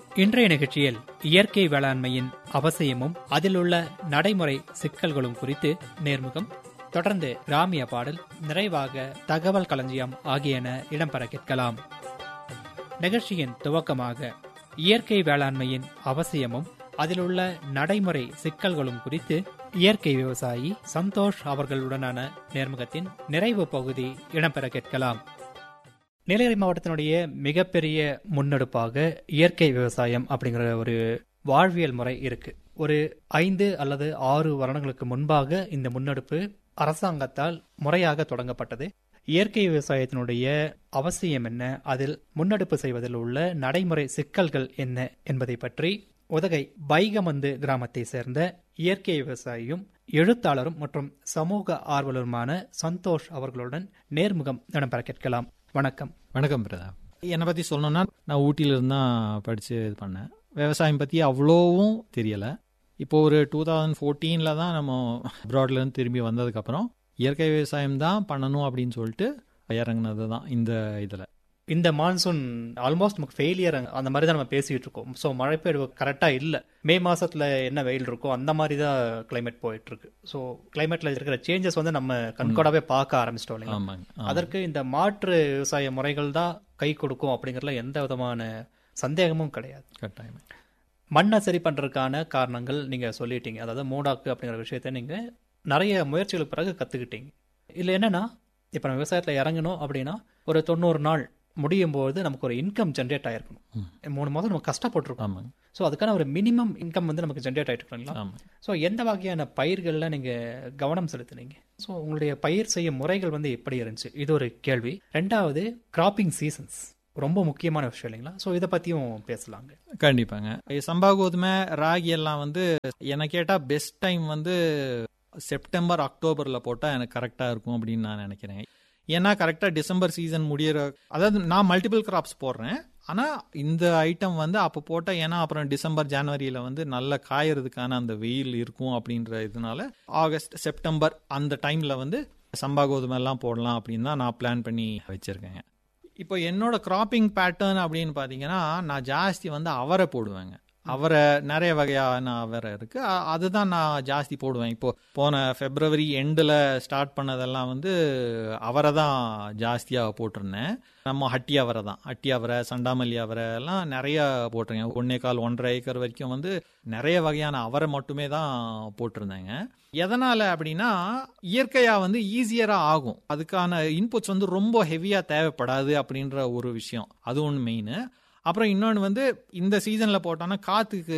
இன்றைய நிகழ்ச்சியில் இயற்கை வேளாண்மையின் அவசியமும் அதில் உள்ள நடைமுறை சிக்கல்களும் குறித்து நேர்முகம் தொடர்ந்து கிராமிய பாடல் நிறைவாக தகவல் களஞ்சியம் ஆகியன இடம்பெற கேட்கலாம் நிகழ்ச்சியின் துவக்கமாக இயற்கை வேளாண்மையின் அவசியமும் அதில் உள்ள நடைமுறை சிக்கல்களும் குறித்து இயற்கை விவசாயி சந்தோஷ் அவர்களுடனான நேர்முகத்தின் நிறைவு பகுதி இடம்பெற கேட்கலாம் நீலகிரி மாவட்டத்தினுடைய மிகப்பெரிய முன்னெடுப்பாக இயற்கை விவசாயம் அப்படிங்கிற ஒரு வாழ்வியல் முறை இருக்கு ஒரு ஐந்து அல்லது ஆறு வருடங்களுக்கு முன்பாக இந்த முன்னெடுப்பு அரசாங்கத்தால் முறையாக தொடங்கப்பட்டது இயற்கை விவசாயத்தினுடைய அவசியம் என்ன அதில் முன்னெடுப்பு செய்வதில் உள்ள நடைமுறை சிக்கல்கள் என்ன என்பதை பற்றி உதகை பைகமந்து கிராமத்தை சேர்ந்த இயற்கை விவசாயியும் எழுத்தாளரும் மற்றும் சமூக ஆர்வலருமான சந்தோஷ் அவர்களுடன் நேர்முகம் இடம்பெற கேட்கலாம் வணக்கம் வணக்கம் பிரதாப் என்னை பற்றி சொல்லணும்னா நான் ஊட்டியிலிருந்து தான் படித்து இது பண்ணேன் விவசாயம் பற்றி அவ்வளோவும் தெரியலை இப்போ ஒரு டூ தௌசண்ட் ஃபோர்டீனில் தான் நம்ம அப்ராட்லேருந்து திரும்பி வந்ததுக்கப்புறம் இயற்கை விவசாயம் தான் பண்ணணும் அப்படின்னு சொல்லிட்டு இறங்குனது தான் இந்த இதில் இந்த மான்சூன் ஆல்மோஸ்ட் நமக்கு ஃபெயிலியர் அந்த மாதிரி தான் நம்ம பேசிட்டு இருக்கோம் ஸோ மழை பெய்வு கரெக்டாக இல்லை மே மாசத்துல என்ன வெயில் இருக்கோ அந்த மாதிரி தான் கிளைமேட் போயிட்டு இருக்கு ஸோ கிளைமேட்ல இருக்கிற சேஞ்சஸ் வந்து நம்ம கண்கூடாவே பார்க்க ஆரம்பிச்சிட்டோம் இல்லைங்களா ஆமாங்க அதற்கு இந்த மாற்று விவசாய முறைகள் தான் கை கொடுக்கும் அப்படிங்கறதுல எந்த விதமான சந்தேகமும் கிடையாது கட்டாயம் மண்ணை சரி பண்றதுக்கான காரணங்கள் நீங்க சொல்லிட்டீங்க அதாவது மூடாக்கு அப்படிங்கிற விஷயத்த நீங்க நிறைய முயற்சிகளுக்கு பிறகு கத்துக்கிட்டீங்க இதுல என்னன்னா இப்ப நம்ம விவசாயத்துல இறங்கணும் அப்படின்னா ஒரு தொண்ணூறு நாள் முடியும் போது நமக்கு ஒரு இன்கம் ஜென்ரேட் ஆயிருக்கணும் மூணு மாதம் நம்ம கஷ்டப்பட்டிருக்கோம் ஆமாங்க ஸோ அதுக்கான ஒரு மினிமம் இன்கம் வந்து நமக்கு ஜென்ரேட் ஆயிட்டு இருக்குங்களா ஆமாம் ஸோ எந்த வகையான பயிர்கள்ல நீங்க கவனம் செலுத்துனீங்க ஸோ உங்களுடைய பயிர் செய்யும் முறைகள் வந்து எப்படி இருந்துச்சு இது ஒரு கேள்வி ரெண்டாவது கிராப்பிங் சீசன்ஸ் ரொம்ப முக்கியமான விஷயம் இல்லைங்களா ஸோ இதை பத்தியும் பேசலாங்க கண்டிப்பாங்க சம்பா கோதுமை ராகி எல்லாம் வந்து என்னை கேட்டால் பெஸ்ட் டைம் வந்து செப்டம்பர் அக்டோபரில் போட்டால் எனக்கு கரெக்டாக இருக்கும் அப்படின்னு நான் நினைக்கிறேன் ஏன்னா கரெக்டாக டிசம்பர் சீசன் முடியிற அதாவது நான் மல்டிபிள் கிராப்ஸ் போடுறேன் ஆனால் இந்த ஐட்டம் வந்து அப்போ போட்டால் ஏன்னா அப்புறம் டிசம்பர் ஜனவரியில் வந்து நல்ல காயறதுக்கான அந்த வெயில் இருக்கும் அப்படின்ற இதனால ஆகஸ்ட் செப்டம்பர் அந்த டைமில் வந்து சம்பா கோதுமை எல்லாம் போடலாம் அப்படின்னு தான் நான் பிளான் பண்ணி வச்சுருக்கேங்க இப்போ என்னோட கிராப்பிங் பேட்டர்ன் அப்படின்னு பார்த்தீங்கன்னா நான் ஜாஸ்தி வந்து அவரை போடுவேங்க அவரை நிறைய வகையான அவரை இருக்கு அ- அதுதான் நான் ஜாஸ்தி போடுவேன் இப்போ போன பிப்ரவரி எண்டில் ஸ்டார்ட் பண்ணதெல்லாம் வந்து அவரை தான் ஜாஸ்தியாக போட்டிருந்தேன் நம்ம ஹட்டி அவரை தான் ஹட்டி அவரை சண்டாமல்லி அவரை எல்லாம் நிறைய போட்டிருக்கேன் ஒன்னே கால் ஒன்றரை ஏக்கர் வரைக்கும் வந்து நிறைய வகையான அவரை மட்டுமே தான் போட்டிருந்தேங்க எதனால அப்படின்னா இயற்கையா வந்து ஈஸியரா ஆகும் அதுக்கான இன்புட்ஸ் வந்து ரொம்ப ஹெவியா தேவைப்படாது அப்படின்ற ஒரு விஷயம் அது ஒன்று மெயின் அப்புறம் இன்னொன்று வந்து இந்த சீசனில் போட்டோன்னா காற்றுக்கு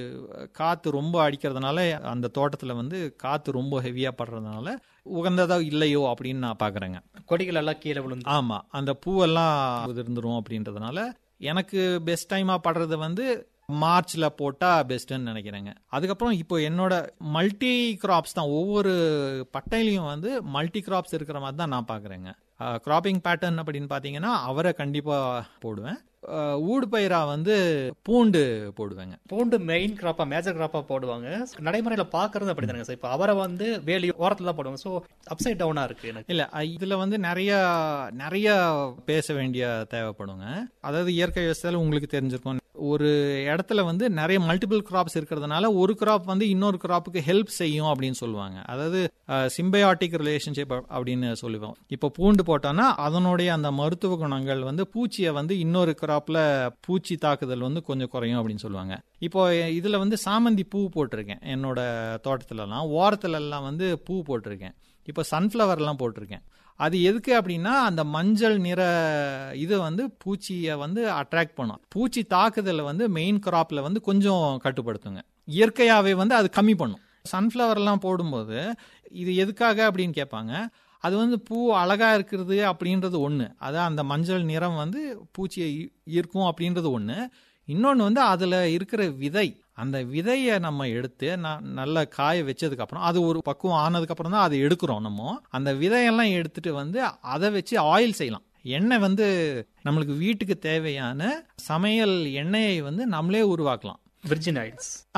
காற்று ரொம்ப அடிக்கிறதுனால அந்த தோட்டத்தில் வந்து காற்று ரொம்ப ஹெவியாக படுறதுனால உகந்ததா இல்லையோ அப்படின்னு நான் பார்க்குறேங்க கொடிகள் எல்லாம் கீழே விழுந்து ஆமா அந்த பூவெல்லாம் உதிர்ந்துரும் அப்படின்றதுனால எனக்கு பெஸ்ட் டைமா படுறது வந்து மார்ச்ல போட்டா பெஸ்ட்னு நினைக்கிறேங்க அதுக்கப்புறம் இப்போ என்னோட மல்டி கிராப்ஸ் தான் ஒவ்வொரு பட்டையிலையும் வந்து மல்டி கிராப்ஸ் இருக்கிற மாதிரி தான் நான் பாக்குறேங்க கிராப்பிங் பேட்டர்ன் அப்படின்னு பாத்தீங்கன்னா அவரை கண்டிப்பா போடுவேன் அஹ், ஊடு பயிரா வந்து பூண்டு போடுவேங்க பூண்டு மெயின் கிராப்பா மேஜர் கிராப்பா போடுவாங்க நடைமுறையில பாக்குறது அப்படிதானங்க சார் இப்போ அவரை வந்து வேலி ஓரத்துல தான் போடுவாங்க ஸோ அப்சைட் டவுனா இருக்கு எனக்கு இல்ல அ- இதுல வந்து நிறைய நிறைய பேச வேண்டிய தேவைப்படுங்க அதாவது இயற்கை விவசாயத்தில் உங்களுக்கு தெரிஞ்சிருக்கும் ஒரு இடத்துல வந்து நிறைய மல்டிபிள் கிராப்ஸ் இருக்கிறதுனால ஒரு கிராப் வந்து இன்னொரு கிராப்புக்கு ஹெல்ப் செய்யும் அப்படின்னு சொல்லுவாங்க அதாவது சிம்பயாட்டிக் ரிலேஷன்ஷிப் அப்படின்னு சொல்லுவோம் இப்போ பூண்டு போட்டோம்னா அதனுடைய அந்த மருத்துவ குணங்கள் வந்து பூச்சியை வந்து இன்னொரு கிராப்ல பூச்சி தாக்குதல் வந்து கொஞ்சம் குறையும் அப்படின்னு சொல்லுவாங்க இப்போ இதுல வந்து சாமந்தி பூ போட்டிருக்கேன் என்னோட தோட்டத்துலலாம் ஓரத்துல எல்லாம் வந்து பூ போட்டிருக்கேன் இப்போ சன்ஃப்ளவர்லாம் போட்டிருக்கேன் அது எதுக்கு அப்படின்னா அந்த மஞ்சள் நிற இது வந்து பூச்சியை வந்து அட்ராக்ட் பண்ணும் பூச்சி தாக்குதலை வந்து மெயின் கிராப்ல வந்து கொஞ்சம் கட்டுப்படுத்துங்க இயற்கையாவே வந்து அது கம்மி பண்ணும் சன்ஃப்ளவர்லாம் போடும்போது இது எதுக்காக அப்படின்னு கேட்பாங்க அது வந்து பூ அழகா இருக்கிறது அப்படின்றது ஒன்று அதான் அந்த மஞ்சள் நிறம் வந்து பூச்சியை ஈ- ஈர்க்கும் அப்படின்றது ஒன்று இன்னொன்று வந்து அதில் இருக்கிற விதை அந்த விதையை நம்ம எடுத்து ந- நல்ல காய வச்சதுக்கு அப்புறம் அது ஒரு பக்குவம் ஆனதுக்கு அப்புறம் தான் அதை எடுக்கிறோம் நம்ம அந்த விதையெல்லாம் எடுத்துட்டு வந்து அதை வச்சு ஆயில் செய்யலாம் எண்ணெய் வந்து நம்மளுக்கு வீட்டுக்கு தேவையான சமையல் எண்ணெயை வந்து நம்மளே உருவாக்கலாம் விர்ஜின் ஆயில்ஸ் ஆ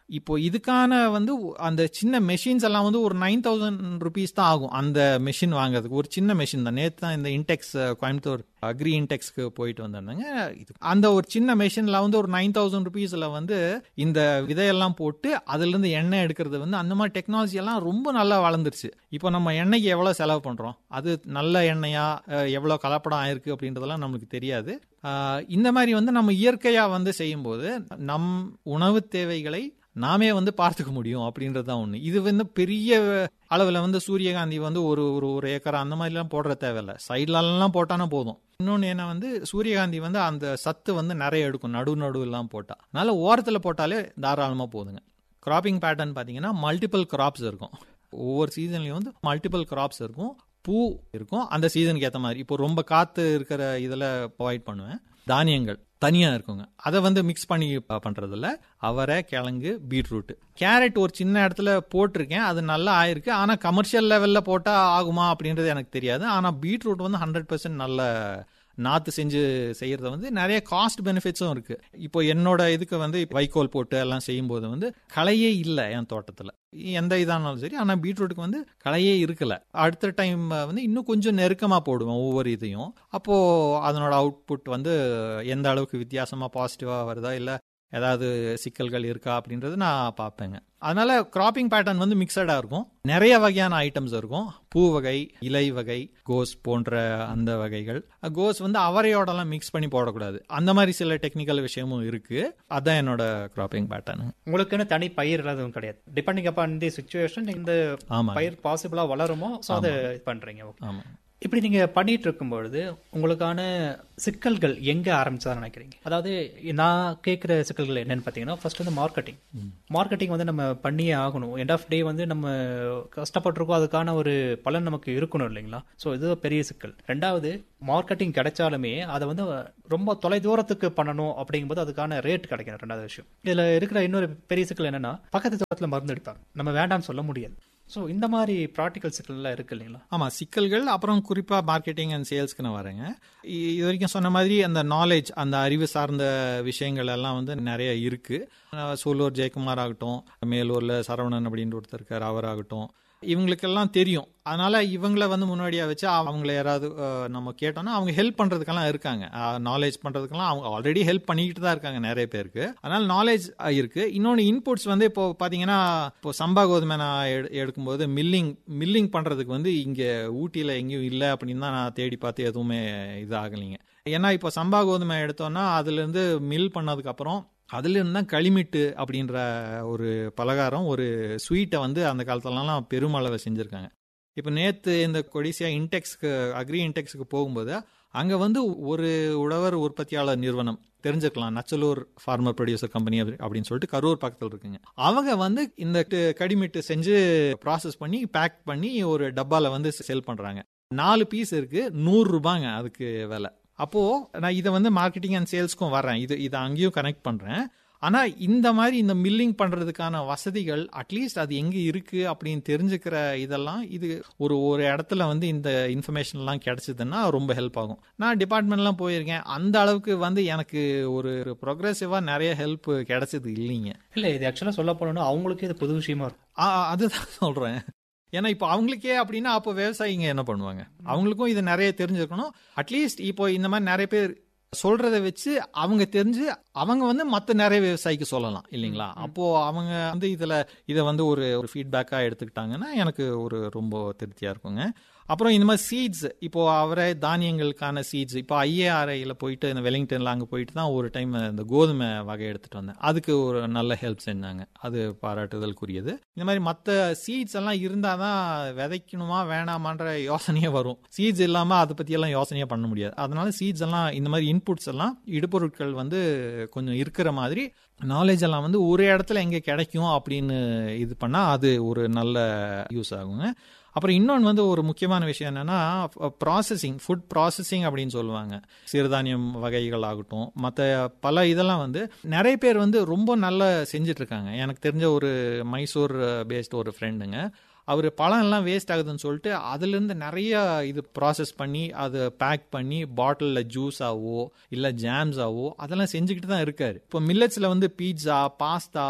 இப்போ இதுக்கான வந்து அந்த சின்ன மெஷின்ஸ் எல்லாம் வந்து ஒரு நைன் தௌசண்ட் ருபீஸ் தான் ஆகும் அந்த மெஷின் வாங்குறதுக்கு ஒரு சின்ன மெஷின் தான் நேற்று தான் இந்த இன்டெக்ஸ் கோயம்புத்தூர் அக்ரி இன்டெக்ஸ்க்கு போயிட்டு வந்திருந்தாங்க இது அந்த ஒரு சின்ன மெஷின்ல வந்து ஒரு நைன் தௌசண்ட் ருபீஸ்ல வந்து இந்த விதையெல்லாம் போட்டு அதுல இருந்து எண்ணெய் எடுக்கிறது வந்து அந்த மாதிரி டெக்னாலஜி எல்லாம் ரொம்ப நல்லா வளர்ந்துருச்சு இப்போ நம்ம எண்ணெய்க்கு எவ்வளவு செலவு பண்றோம் அது நல்ல எண்ணெயா எவ்வளவு கலப்படம் ஆயிருக்கு அப்படின்றதெல்லாம் நம்மளுக்கு தெரியாது இந்த மாதிரி வந்து நம்ம இயற்கையா வந்து செய்யும்போது நம் உணவு தேவைகளை நாமே வந்து பார்த்துக்க முடியும் அப்படின்றது தான் ஒன்று இது வந்து பெரிய அளவில் வந்து சூரியகாந்தி வந்து ஒரு ஒரு ஒரு ஏக்கர் அந்த மாதிரிலாம் போடுற தேவையில்ல சைட்லலாம் போட்டானா போதும் இன்னொன்று என்ன வந்து சூரியகாந்தி வந்து அந்த சத்து வந்து நிறைய எடுக்கும் நடு நடுவெல்லாம் போட்டால் அதனால ஓரத்தில் போட்டாலே தாராளமாக போதுங்க கிராப்பிங் பேட்டர்ன் பார்த்தீங்கன்னா மல்டிபிள் கிராப்ஸ் இருக்கும் ஒவ்வொரு சீசன்லையும் வந்து மல்டிபிள் கிராப்ஸ் இருக்கும் பூ இருக்கும் அந்த சீசனுக்கு ஏற்ற மாதிரி இப்போ ரொம்ப காற்று இருக்கிற இதில் ப்ரொவைட் பண்ணுவேன் தானியங்கள் தனியாக இருக்குங்க அதை வந்து மிக்ஸ் பண்ணி பண்ணுறதில்ல அவரை கிழங்கு பீட்ரூட் கேரட் ஒரு சின்ன இடத்துல போட்டிருக்கேன் அது நல்லா ஆயிருக்கு ஆனால் கமர்ஷியல் லெவலில் போட்டால் ஆகுமா அப்படின்றது எனக்கு தெரியாது ஆனால் பீட்ரூட் வந்து ஹண்ட்ரட் பர்சன்ட் நல்ல நாற்று செஞ்சு செய்யறது வந்து நிறைய காஸ்ட் பெனிஃபிட்ஸும் இருக்கு இப்போ என்னோட இதுக்கு வந்து வைக்கோல் போட்டு எல்லாம் செய்யும்போது வந்து களையே இல்லை என் தோட்டத்தில் எந்த இதானாலும் சரி ஆனால் பீட்ரூட்டுக்கு வந்து களையே இருக்கல அடுத்த டைம் வந்து இன்னும் கொஞ்சம் நெருக்கமாக போடுவேன் ஒவ்வொரு இதையும் அப்போ அதனோட அவுட்புட் வந்து எந்த அளவுக்கு வித்தியாசமாக பாசிட்டிவாக வருதா இல்லை ஏதாவது சிக்கல்கள் இருக்கா அப்படின்றது நான் பார்ப்பேங்க அதனால கிராப்பிங் பேட்டர்ன் வந்து மிக்சடாக இருக்கும் நிறைய வகையான ஐட்டம்ஸ் இருக்கும் பூ வகை இலை வகை கோஸ் போன்ற அந்த வகைகள் கோஸ் வந்து அவரையோடலாம் மிக்ஸ் பண்ணி போடக்கூடாது அந்த மாதிரி சில டெக்னிக்கல் விஷயமும் இருக்கு அதான் என்னோட கிராப்பிங் பேட்டர்ன் உங்களுக்குன்னு தனி பயிர் எதுவும் கிடையாது டிபெண்டிங் அப்பான் தி சுச்சுவேஷன் இந்த பயிர் பாசிபிளா வளருமோ ஸோ அதை பண்றீங்க ஆமா இப்படி நீங்க பண்ணிட்டு இருக்கும்பொழுது உங்களுக்கான சிக்கல்கள் எங்க ஆரம்பிச்சதா நினைக்கிறீங்க அதாவது நான் கேட்கிற சிக்கல்கள் என்னன்னு பாத்தீங்கன்னா ஃபர்ஸ்ட் வந்து மார்க்கெட்டிங் மார்க்கெட்டிங் வந்து நம்ம பண்ணியே ஆகணும் எண்ட் ஆஃப் டே வந்து நம்ம கஷ்டப்பட்டிருக்கோம் அதுக்கான ஒரு பலன் நமக்கு இருக்கணும் இல்லைங்களா ஸோ இது பெரிய சிக்கல் ரெண்டாவது மார்க்கெட்டிங் கிடைச்சாலுமே அதை வந்து ரொம்ப தொலை தூரத்துக்கு பண்ணணும் அப்படிங்கும்போது அதுக்கான ரேட் கிடைக்கணும் ரெண்டாவது விஷயம் இதுல இருக்கிற இன்னொரு பெரிய சிக்கல் என்னன்னா பக்கத்து தூரத்துல மருந்து அடிப்பாங்க நம்ம வேண்டாம்னு சொல்ல முடியாது ஸோ இந்த மாதிரி ப்ராக்டிக்கல் சிக்கல்லாம் இருக்கு இல்லைங்களா ஆமாம் சிக்கல்கள் அப்புறம் குறிப்பாக மார்க்கெட்டிங் அண்ட் சேல்ஸ்க்கு நான் வரேங்க இது வரைக்கும் சொன்ன மாதிரி அந்த நாலேஜ் அந்த அறிவு சார்ந்த விஷயங்கள் எல்லாம் வந்து நிறைய இருக்கு சூலூர் ஜெயக்குமார் ஆகட்டும் மேலூரில் சரவணன் அப்படின்ற ஒருத்தர் இருக்கார் அவராகட்டும் இவங்களுக்கெல்லாம் தெரியும் அதனால இவங்கள வந்து முன்னாடியா வச்சு அவங்கள யாராவது நம்ம கேட்டோம்னா அவங்க ஹெல்ப் பண்றதுக்கெல்லாம் இருக்காங்க நாலேஜ் பண்றதுக்கெல்லாம் அவங்க ஆல்ரெடி ஹெல்ப் பண்ணிக்கிட்டு தான் இருக்காங்க நிறைய பேருக்கு அதனால நாலேஜ் இருக்கு இன்னொன்று இன்புட்ஸ் வந்து இப்போ பாத்தீங்கன்னா இப்போ சம்பா கோதுமை நான் எடுக்கும்போது மில்லிங் மில்லிங் பண்றதுக்கு வந்து இங்க ஊட்டியில எங்கேயும் இல்லை அப்படின்னு தான் நான் தேடி பார்த்து எதுவுமே இது ஆகலைங்க ஏன்னா இப்போ சம்பா கோதுமை எடுத்தோம்னா அதுல இருந்து மில் பண்ணதுக்கு அப்புறம் அதுல இருந்து தான் களிமிட்டு அப்படின்ற ஒரு பலகாரம் ஒரு ஸ்வீட்டை வந்து அந்த காலத்துலலாம் பெருமளவை செஞ்சுருக்காங்க இப்போ நேற்று இந்த கொடிசியா இன்டெக்ஸ்க்கு அக்ரி இன்டெக்ஸ்க்கு போகும்போது அங்கே வந்து ஒரு உழவர் உற்பத்தியாளர் நிறுவனம் தெரிஞ்சுக்கலாம் நச்சலூர் ஃபார்மர் ப்ரொடியூசர் கம்பெனி அப்படின்னு சொல்லிட்டு கரூர் பக்கத்தில் இருக்குங்க அவங்க வந்து இந்த கடிமிட்டு செஞ்சு ப்ராசஸ் பண்ணி பேக் பண்ணி ஒரு டப்பாவில் வந்து செல் பண்ணுறாங்க நாலு பீஸ் இருக்கு நூறு ரூபாங்க அதுக்கு விலை அப்போ நான் இதை வந்து மார்க்கெட்டிங் அண்ட் சேல்ஸ்க்கும் வரேன் இது இதை அங்கேயும் கனெக்ட் பண்றேன் ஆனா இந்த மாதிரி இந்த மில்லிங் பண்றதுக்கான வசதிகள் அட்லீஸ்ட் அது எங்க இருக்கு அப்படின்னு தெரிஞ்சுக்கிற இதெல்லாம் இது ஒரு ஒரு இடத்துல வந்து இந்த இன்ஃபர்மேஷன் எல்லாம் கிடைச்சதுன்னா ரொம்ப ஹெல்ப் ஆகும் நான் டிபார்ட்மெண்ட்லாம் போயிருக்கேன் அந்த அளவுக்கு வந்து எனக்கு ஒரு ப்ரொக்ரெசிவா நிறைய ஹெல்ப் கிடைச்சது இல்லைங்க இல்ல இது ஆக்சுவலா சொல்ல போனோம்னா அவங்களுக்கே இது புது விஷயமா இருக்கும் அதுதான் சொல்றேன் ஏன்னா இப்போ அவங்களுக்கே அப்படின்னா அப்போ விவசாயிங்க என்ன பண்ணுவாங்க அவங்களுக்கும் இது நிறைய தெரிஞ்சிருக்கணும் அட்லீஸ்ட் இப்போ இந்த மாதிரி நிறைய பேர் சொல்றதை வச்சு அவங்க தெரிஞ்சு அவங்க வந்து மற்ற நிறைய விவசாயிக்கு சொல்லலாம் இல்லைங்களா அப்போ அவங்க வந்து இதுல இதை வந்து ஒரு ஒரு ஃபீட்பேக்கா எடுத்துக்கிட்டாங்கன்னா எனக்கு ஒரு ரொம்ப திருப்தியா இருக்குங்க அப்புறம் இந்த மாதிரி சீட்ஸ் இப்போ அவரை தானியங்களுக்கான சீட்ஸ் இப்போ ஐஏஆர்ஐல போயிட்டு இந்த வெலிங்டன்ல அங்கே போயிட்டு தான் ஒரு டைம் இந்த கோதுமை வகை எடுத்துட்டு வந்தேன் அதுக்கு ஒரு நல்ல ஹெல்ப் செஞ்சாங்க அது பாராட்டுதலுக்குரியது இந்த மாதிரி மற்ற சீட்ஸ் எல்லாம் இருந்தால் தான் விதைக்கணுமா வேணாமான்ற யோசனையே வரும் சீட்ஸ் இல்லாமல் அதை பற்றியெல்லாம் யோசனையே பண்ண முடியாது அதனால சீட்ஸ் எல்லாம் இந்த மாதிரி இன்புட்ஸ் எல்லாம் இடுபொருட்கள் வந்து கொஞ்சம் இருக்கிற மாதிரி நாலேஜ் எல்லாம் வந்து ஒரு இடத்துல எங்கே கிடைக்கும் அப்படின்னு இது பண்ணால் அது ஒரு நல்ல யூஸ் ஆகுங்க அப்புறம் இன்னொன்று வந்து ஒரு முக்கியமான விஷயம் என்னன்னா ப்ராசஸிங் ஃபுட் ப்ராசஸிங் அப்படின்னு சொல்லுவாங்க சிறுதானியம் வகைகள் ஆகட்டும் மற்ற பல இதெல்லாம் வந்து நிறைய பேர் வந்து ரொம்ப நல்லா செஞ்சுட்டு இருக்காங்க எனக்கு தெரிஞ்ச ஒரு மைசூர் பேஸ்ட் ஒரு ஃப்ரெண்டுங்க அவர் பழம் எல்லாம் வேஸ்ட் ஆகுதுன்னு சொல்லிட்டு அதுலேருந்து நிறைய இது ப்ராசஸ் பண்ணி அதை பேக் பண்ணி பாட்டிலில் ஜூஸ் ஆவோ இல்லை ஜாம்ஸ் ஆவோ அதெல்லாம் செஞ்சுக்கிட்டு தான் இருக்காரு இப்போ மில்லட்ஸில் வந்து பீட்சா பாஸ்தா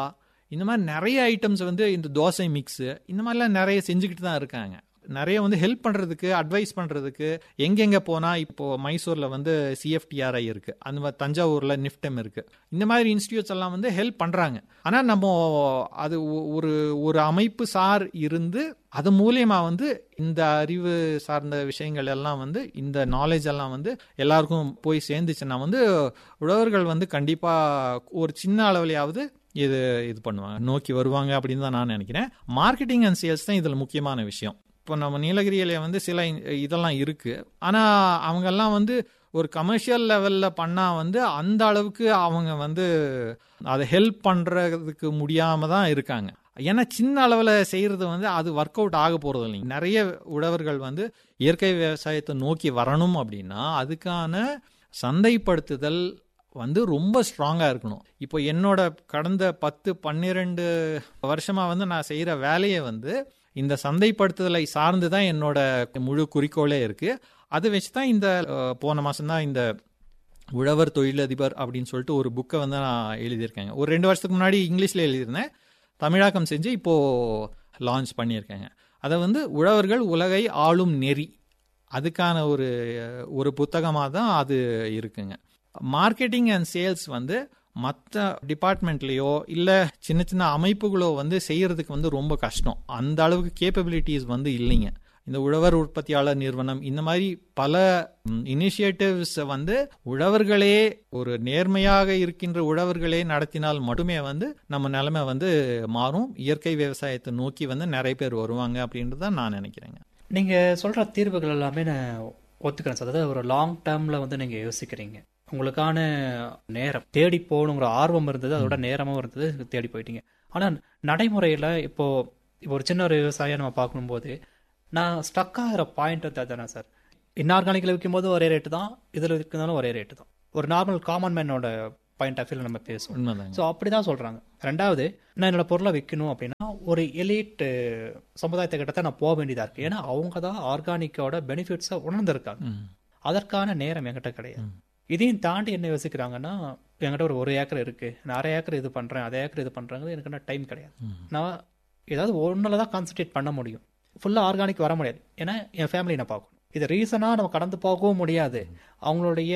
இந்த மாதிரி நிறைய ஐட்டம்ஸ் வந்து இந்த தோசை மிக்ஸு இந்த மாதிரிலாம் நிறைய செஞ்சுக்கிட்டு தான் இருக்காங்க நிறைய வந்து ஹெல்ப் பண்றதுக்கு அட்வைஸ் பண்றதுக்கு எங்கெங்க போனா இப்போ மைசூர்ல வந்து சிஎஃப்டிஆர்ஐ இருக்கு அந்த மாதிரி தஞ்சாவூர்ல நிஃப்டம் இருக்கு இந்த மாதிரி இன்ஸ்டியூட்ஸ் எல்லாம் வந்து ஹெல்ப் பண்றாங்க ஆனா நம்ம அது ஒரு ஒரு அமைப்பு சார் இருந்து அது மூலியமா வந்து இந்த அறிவு சார்ந்த விஷயங்கள் எல்லாம் வந்து இந்த நாலேஜ் எல்லாம் வந்து எல்லாருக்கும் போய் சேர்ந்துச்சுன்னா வந்து உழவர்கள் வந்து கண்டிப்பா ஒரு சின்ன அளவுலையாவது இது இது பண்ணுவாங்க நோக்கி வருவாங்க அப்படின்னு தான் நான் நினைக்கிறேன் மார்க்கெட்டிங் அண்ட் சேல்ஸ் தான் இதில் முக்கியமான விஷயம் இப்போ நம்ம நீலகிரியில வந்து சில இதெல்லாம் இருக்கு ஆனால் அவங்கெல்லாம் வந்து ஒரு கமர்ஷியல் லெவலில் பண்ணால் வந்து அந்த அளவுக்கு அவங்க வந்து அதை ஹெல்ப் பண்ணுறதுக்கு முடியாமல் தான் இருக்காங்க ஏன்னா சின்ன அளவில் செய்கிறது வந்து அது ஒர்க் அவுட் ஆக போகிறது இல்லைங்க நிறைய உழவர்கள் வந்து இயற்கை விவசாயத்தை நோக்கி வரணும் அப்படின்னா அதுக்கான சந்தைப்படுத்துதல் வந்து ரொம்ப ஸ்ட்ராங்காக இருக்கணும் இப்போ என்னோட கடந்த பத்து பன்னிரெண்டு வருஷமாக வந்து நான் செய்கிற வேலையை வந்து இந்த சந்தைப்படுத்துதலை சார்ந்து தான் என்னோட முழு குறிக்கோளே இருக்கு அதை வச்சு தான் இந்த போன மாதம் தான் இந்த உழவர் தொழிலதிபர் அப்படின்னு சொல்லிட்டு ஒரு புக்கை வந்து நான் எழுதியிருக்கேங்க ஒரு ரெண்டு வருஷத்துக்கு முன்னாடி இங்கிலீஷில் எழுதியிருந்தேன் தமிழாக்கம் செஞ்சு இப்போ லான்ச் பண்ணியிருக்கேங்க அதை வந்து உழவர்கள் உலகை ஆளும் நெறி அதுக்கான ஒரு ஒரு புத்தகமாக தான் அது இருக்குங்க மார்க்கெட்டிங் அண்ட் சேல்ஸ் வந்து மற்ற டிபார்ட்மெண்ட்லேயோ இல்லை சின்ன சின்ன அமைப்புகளோ வந்து செய்யறதுக்கு வந்து ரொம்ப கஷ்டம் அந்த அளவுக்கு கேப்பபிலிட்டிஸ் வந்து இல்லைங்க இந்த உழவர் உற்பத்தியாளர் நிறுவனம் இந்த மாதிரி பல இனிஷியேட்டிவ்ஸ் வந்து உழவர்களே ஒரு நேர்மையாக இருக்கின்ற உழவர்களே நடத்தினால் மட்டுமே வந்து நம்ம நிலைமை வந்து மாறும் இயற்கை விவசாயத்தை நோக்கி வந்து நிறைய பேர் வருவாங்க அப்படின்றத நான் நினைக்கிறேங்க நீங்க சொல்ற தீர்வுகள் எல்லாமே நான் ஒத்துக்கிறேன் சார் அதாவது ஒரு லாங் டேர்ம்ல வந்து நீங்க யோசிக்கிறீங்க உங்களுக்கான நேரம் தேடி போகணுங்கிற ஆர்வம் இருந்தது அதோட நேரமும் இருந்தது தேடி போயிட்டீங்க ஆனால் நடைமுறையில் இப்போ இப்போ ஒரு சின்ன ஒரு விவசாயம் நம்ம பார்க்கும்போது நான் ஸ்டக் ஆகிற பாயிண்ட் தானே சார் இன்ஆர்கானிக்கில் விற்கும் போது ஒரே ரேட்டு தான் இதில் விற்கிறதாலும் ஒரே ரேட்டு தான் ஒரு நார்மல் காமன் மேனோட பாயிண்ட் ஆஃப் வியூல நம்ம பேசுவோம் உண்மைதாங்க ஸோ அப்படி தான் சொல்கிறாங்க ரெண்டாவது நான் என்னோட பொருளை விற்கணும் அப்படின்னா ஒரு எலிட் சமுதாயத்தை கிட்ட தான் நான் போக வேண்டியதாக இருக்குது ஏன்னா அவங்க தான் ஆர்கானிக்கோட பெனிஃபிட்ஸை உணர்ந்திருக்காங்க ம். அதற்கான நேரம் என்கிட்ட கிடையாது இதையும் தாண்டி என்ன யோசிக்கிறாங்கன்னா என்கிட்ட ஒரு ஒரு ஏக்கர் இருக்கு நான் அரை ஏக்கர் இது பண்றேன் அரை ஏக்கர் இது பண்றாங்க எனக்கு டைம் கிடையாது நான் ஏதாவது ஒன்றில் தான் கான்சென்ட்ரேட் பண்ண முடியும் ஃபுல்லாக ஆர்கானிக் வர முடியாது ஏன்னா என் ஃபேமிலி நான் பார்க்கணும் இது ரீசனாக நம்ம கடந்து போகவும் முடியாது அவங்களுடைய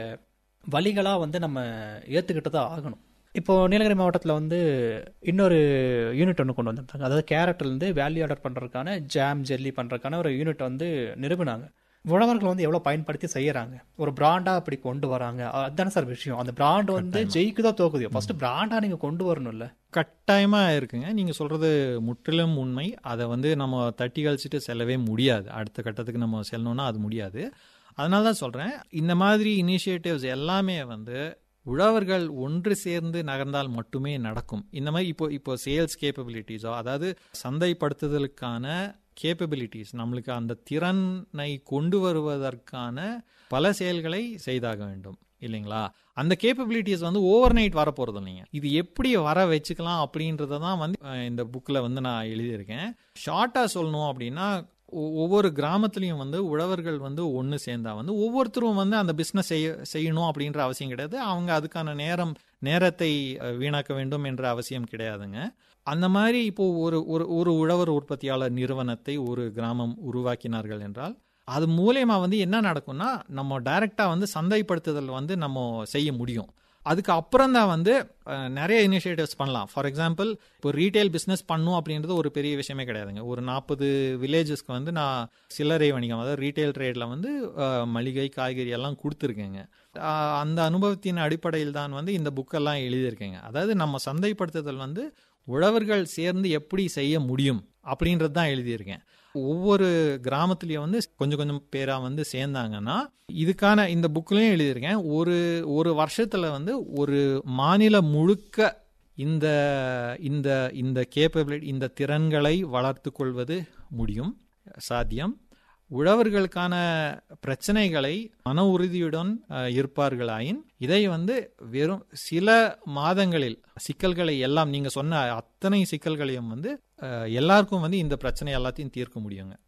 வழிகளாக வந்து நம்ம ஏற்றுக்கிட்டு தான் ஆகணும் இப்போ நீலகிரி மாவட்டத்தில் வந்து இன்னொரு யூனிட் ஒன்று கொண்டு வந்திருக்காங்க அதாவது கேரட்லேருந்து வேல்யூ ஆர்டர் பண்ணுறதுக்கான ஜாம் ஜெல்லி பண்ணுறதுக்கான ஒரு யூனிட் வந்து நிறுவினாங்க உழவர்கள் வந்து எவ்வளோ பயன்படுத்தி செய்யறாங்க ஒரு பிராண்டா அப்படி கொண்டு வராங்க அதுதானே சார் விஷயம் அந்த பிராண்ட் வந்து ஜெயிக்குதோ தோக்குதோ ஃபர்ஸ்ட் பிராண்டா நீங்க கொண்டு வரணும்ல கட்டாயமா இருக்குங்க நீங்க சொல்றது முற்றிலும் உண்மை அதை வந்து நம்ம தட்டி கழிச்சிட்டு செல்லவே முடியாது அடுத்த கட்டத்துக்கு நம்ம செல்லணும்னா அது முடியாது அதனால தான் சொல்றேன் இந்த மாதிரி இனிஷியேட்டிவ்ஸ் எல்லாமே வந்து உழவர்கள் ஒன்று சேர்ந்து நகர்ந்தால் மட்டுமே நடக்கும் இந்த மாதிரி இப்போ இப்போ சேல்ஸ் கேப்பபிலிட்டிஸோ அதாவது சந்தைப்படுத்துதலுக்கான கேப்பபிலிட்டிஸ் நம்மளுக்கு அந்த திறனை கொண்டு வருவதற்கான பல செயல்களை செய்தாக வேண்டும் இல்லைங்களா அந்த கேப்பபிலிட்டிஸ் வந்து ஓவர் நைட் வரப்போறது இல்லைங்க இது எப்படி வர வச்சுக்கலாம் அப்படின்றத தான் வந்து அஹ், இந்த புக்கில் வந்து நான் எழுதியிருக்கேன் ஷார்ட்டாக சொல்லணும் அப்படின்னா ஒ- ஒவ்வொரு கிராமத்துலேயும் வந்து உழவர்கள் வந்து ஒன்று சேர்ந்தா வந்து ஒவ்வொருத்தரும் வந்து அந்த பிஸ்னஸ் செய்ய செய்யணும் அப்படின்ற அவசியம் கிடையாது அவங்க அதுக்கான நேரம் நேரத்தை அஹ், வீணாக்க வேண்டும் என்ற அவசியம் கிடையாதுங்க அந்த மாதிரி இப்போ ஒரு ஒரு ஒரு உழவர் உற்பத்தியாளர் நிறுவனத்தை ஒரு கிராமம் உருவாக்கினார்கள் என்றால் அது மூலயமா வந்து என்ன நடக்கும்னா நம்ம டைரக்டா வந்து சந்தைப்படுத்துதல் வந்து நம்ம செய்ய முடியும் அதுக்கு அப்புறம் தான் வந்து அஹ், நிறைய இனிஷியேட்டிவ்ஸ் பண்ணலாம் ஃபார் எக்ஸாம்பிள் இப்போ ரீட்டைல் பிஸ்னஸ் பண்ணும் அப்படின்றது ஒரு பெரிய விஷயமே கிடையாதுங்க ஒரு நாற்பது வில்லேஜஸ்க்கு வந்து நான் சில்லறை வணிகம் அதாவது ரீட்டைல் ட்ரேடில் வந்து அஹ், மளிகை காய்கறி எல்லாம் கொடுத்துருக்கேங்க அஹ், அந்த அனுபவத்தின் அடிப்படையில் தான் வந்து இந்த புக்கெல்லாம் எழுதியிருக்கேங்க அதாவது நம்ம சந்தைப்படுத்துதல் வந்து உழவர்கள் சேர்ந்து எப்படி செய்ய முடியும் அப்படின்றது தான் எழுதியிருக்கேன் ஒவ்வொரு கிராமத்துலயும் வந்து கொஞ்சம் கொஞ்சம் பேரா வந்து சேர்ந்தாங்கன்னா இதுக்கான இந்த புக்லயும் எழுதியிருக்கேன் ஒரு ஒரு வருஷத்துல வந்து ஒரு மாநிலம் முழுக்க இந்த இந்த இந்த கேப்பபிலிட்டி இந்த திறன்களை வளர்த்து கொள்வது முடியும் சாத்தியம் உழவர்களுக்கான பிரச்சனைகளை மன உறுதியுடன் அஹ், இருப்பார்களாயின் இதை வந்து வெறும் சில மாதங்களில் சிக்கல்களை எல்லாம் நீங்க சொன்ன அத்தனை சிக்கல்களையும் வந்து அஹ், எல்லாருக்கும் வந்து இந்த பிரச்சனை எல்லாத்தையும் தீர்க்க முடியுங்க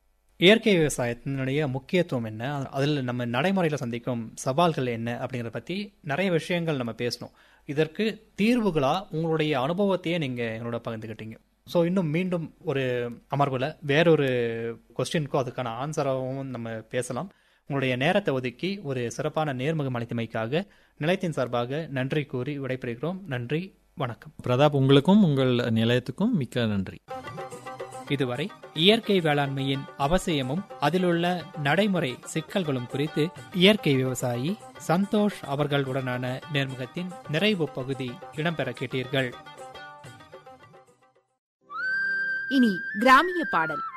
இயற்கை விவசாயத்தினுடைய முக்கியத்துவம் என்ன அதில் நம்ம நடைமுறையில் சந்திக்கும் சவால்கள் என்ன அப்படிங்கிறத பற்றி நிறைய விஷயங்கள் நம்ம பேசணும் இதற்கு தீர்வுகளா உங்களுடைய அனுபவத்தையே நீங்க எங்களோட பகிர்ந்துக்கிட்டீங்க ஸோ இன்னும் மீண்டும் ஒரு அமர்வில் வேறொரு கொஸ்டினுக்கும் அதுக்கான ஆன்சராகவும் நம்ம பேசலாம் உங்களுடைய நேரத்தை ஒதுக்கி ஒரு சிறப்பான நேர்முகம் அளித்தமைக்காக நிலையத்தின் சார்பாக நன்றி கூறி விடைபெறுகிறோம் நன்றி வணக்கம் பிரதாப் உங்களுக்கும் உங்கள் நிலையத்துக்கும் மிக்க நன்றி இதுவரை இயற்கை வேளாண்மையின் அவசியமும் அதிலுள்ள நடைமுறை சிக்கல்களும் குறித்து இயற்கை விவசாயி சந்தோஷ் அவர்களுடனான நேர்முகத்தின் நிறைவு பகுதி இடம்பெற கேட்டீர்கள் இனி கிராமிய பாடல்